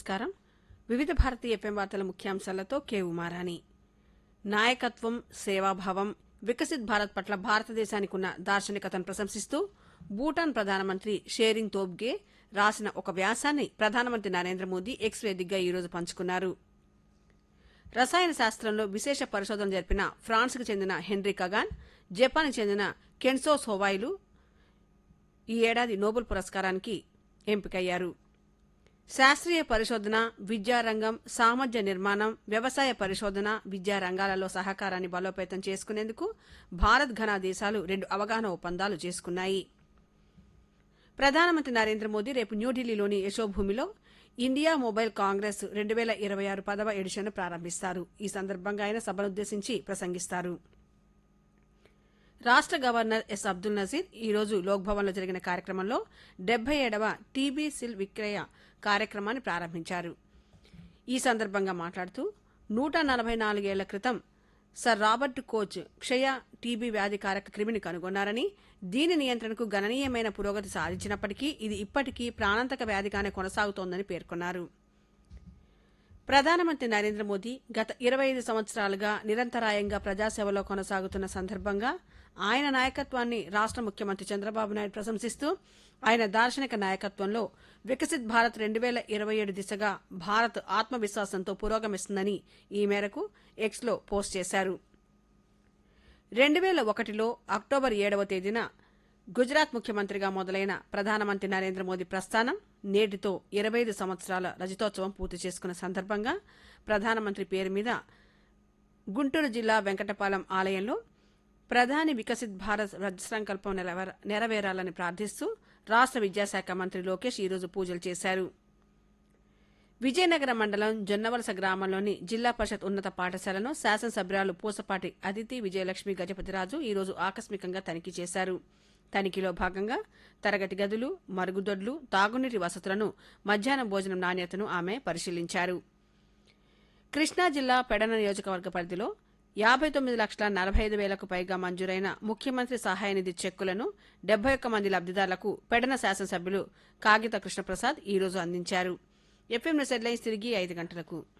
నమస్కారం వివిధ భారతీయ ఎఫ్ఎం వార్తల ముఖ్యాంశాలతో కే ఉమారాణి నాయకత్వం సేవాభావం వికసిత్ భారత్ పట్ల భారతదేశానికి ఉన్న దార్శనికతను ప్రశంసిస్తూ భూటాన్ ప్రధానమంత్రి షేరింగ్ తోబ్గే రాసిన ఒక వ్యాసాన్ని ప్రధానమంత్రి నరేంద్ర మోదీ ఎక్స్ వేదికగా ఈరోజు పంచుకున్నారు రసాయన శాస్త్రంలో విశేష పరిశోధన జరిపిన ఫ్రాన్స్కు చెందిన హెన్రీ కగాన్ జపాన్కు చెందిన కెన్సో సోవాయిలు ఈ ఏడాది నోబెల్ పురస్కారానికి ఎంపికయ్యారు శాస్త్రీయ పరిశోధన విద్యారంగం సామర్థ్య నిర్మాణం వ్యవసాయ పరిశోధన విద్యా రంగాలలో సహకారాన్ని బలోపేతం చేసుకునేందుకు భారత్ ఘనా దేశాలు రెండు అవగాహన ఒప్పందాలు చేసుకున్నాయి ప్రధానమంత్రి నరేంద్ర మోదీ రేపు న్యూఢిల్లీలోని యశోభూమిలో ఇండియా మొబైల్ కాంగ్రెస్ రెండు వేల ఇరవై ఆరు పదవ ఎడిషన్ ప్రారంభిస్తారు ఈ సందర్భంగా ఆయన సభనుద్దేశించి ప్రసంగిస్తారు రాష్ట గవర్నర్ ఎస్ అబ్దుల్ నజీర్ ఈ రోజు లోక్భవన్లో జరిగిన కార్యక్రమంలో డెబ్బై ఏడవ టీబీ సిల్ విక్రయ కార్యక్రమాన్ని ప్రారంభించారు ఈ సందర్భంగా మాట్లాడుతూ నూట నలభై నాలుగేళ్ల క్రితం సర్ రాబర్ట్ కోచ్ క్షయ టీబీ వ్యాధికారక క్రిమిని కనుగొన్నారని దీని నియంత్రణకు గణనీయమైన పురోగతి సాధించినప్పటికీ ఇది ఇప్పటికీ ప్రాణాంతక వ్యాధిగానే కొనసాగుతోందని పేర్కొన్నారు ప్రధానమంత్రి నరేంద్ర మోదీ గత ఇరవై ఐదు సంవత్సరాలుగా నిరంతరాయంగా ప్రజాసేవలో కొనసాగుతున్న సందర్భంగా ఆయన నాయకత్వాన్ని రాష్ట ముఖ్యమంత్రి చంద్రబాబు నాయుడు ప్రశంసిస్తూ ఆయన దార్శనిక నాయకత్వంలో వికసిత్ భారత్ రెండు వేల ఇరవై ఏడు దిశగా భారత్ ఆత్మవిశ్వాసంతో పురోగమిస్తుందని ఈ మేరకు ఎక్స్లో పోస్ట్ చేశారు రెండు వేల ఒకటిలో అక్టోబర్ ఏడవ తేదీన గుజరాత్ ముఖ్యమంత్రిగా మొదలైన ప్రధానమంత్రి నరేంద్ర మోదీ ప్రస్థానం నేటితో ఇరవై ఐదు సంవత్సరాల రజతోత్సవం పూర్తి చేసుకున్న సందర్భంగా ప్రధానమంత్రి పేరు మీద గుంటూరు జిల్లా వెంకటపాలెం ఆలయంలో ప్రధాని వికసిత్ భారత్ రజ సంకల్పం నెరవేర- నెరవేరాలని ప్రార్థిస్తూ రాష్ట విద్యాశాఖ మంత్రి లోకేష్ ఈరోజు పూజలు చేశారు విజయనగరం మండలం జొన్నవలస గ్రామంలోని జిల్లా పరిషత్ ఉన్నత పాఠశాలను శాసనసభ్యురాలు పూసపాటి అదితి విజయలక్ష్మి గజపతిరాజు ఈరోజు ఆకస్మికంగా తనిఖీ చేశారు తనిఖీలో భాగంగా తరగతి గదులు మరుగుదొడ్లు తాగునీటి వసతులను మధ్యాహ్నం భోజనం నాణ్యతను ఆమె పరిశీలించారు కృష్ణా జిల్లా పెడన నియోజకవర్గ పరిధిలో యాభై తొమ్మిది లక్షల నలభై ఐదు వేలకు పైగా మంజూరైన ముఖ్యమంత్రి సహాయ నిధి చెక్కులను డెబ్బై ఒక్క మంది లబ్దిదారులకు పెడన శాసనసభ్యులు కాగిత కృష్ణప్రసాద్ ఈ రోజు అందించారు ఎఫ్ఎం న్యూస్ హెడ్లైన్స్ తిరిగి ఐదు గంటలకు